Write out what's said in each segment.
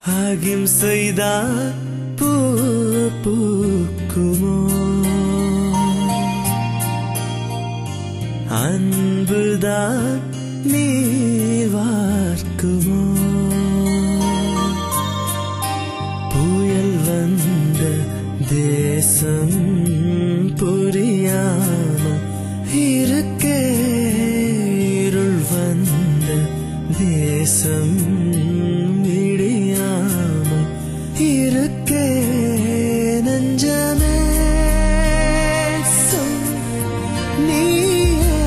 அகிம்சைதான் பூ பூக்குமோ அன்புதான் நீர் வார்க்குமோ புயல் வந்த தேசம் புரியாம இருக்கே இருள் வந்த தேசம் விடியாம இருக்கே நெஞ்சமே சொல் நீயே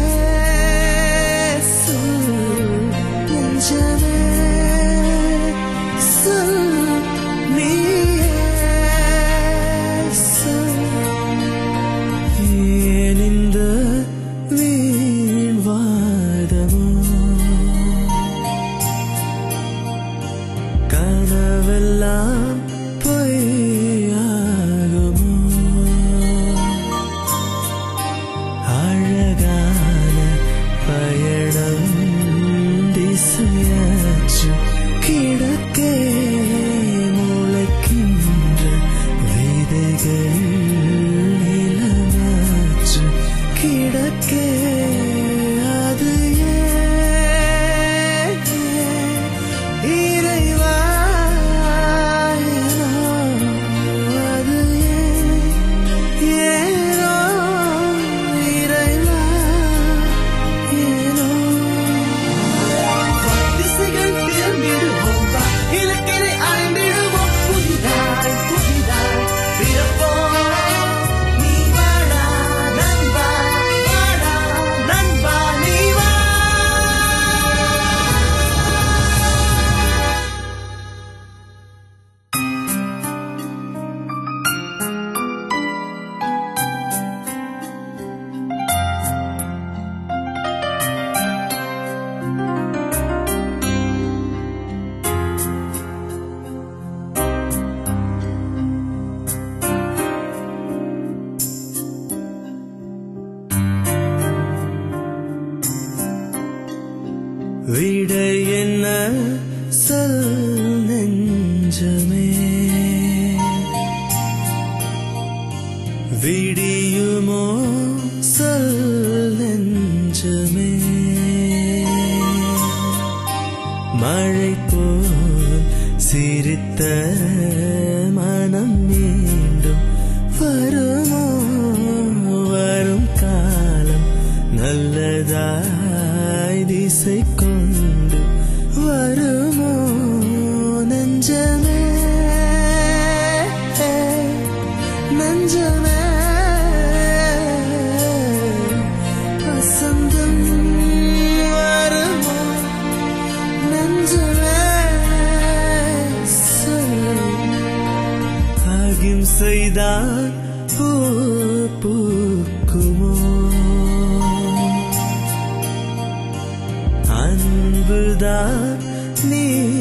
சொல் நெஞ்சமே சொல் நீயே சொல் ஏன் இந்த வீண் வாதமோ கனவெல்லாம் பொய்யாகுமோ அழகான பயணம் திசையாச்சு கிடக்கே முளைக்கின்ற விதைகள் நிலமாச்சு கிடக்கே அது ஏன் இறைவா ஏனோ அது ஏன் ஏனோ இறைவா ஏனோ திசைகள் திரும்பிடுவோம் வா இலக்கினை அடைந்திடுவோம் புதிதாய் புதிதாய் பிறப்போம் நீ வாடா நண்பா வாடா நண்பா நீ வா விடை என்ன சொல் நெஞ்சமே விடியுமோ சொல் நெஞ்சமே மழை போல் சிரித்த மனம் மீண்டும் வருமோ வரும் காலம் நல்லதாய் திசை கொண்டு வருமோ நெஞ்சமே நெஞ்சமே வசந்தம் வருமோ நெஞ்சமே சொல் அகிம்சைதான் பூ பூக்குமோ அன்புதான் நீ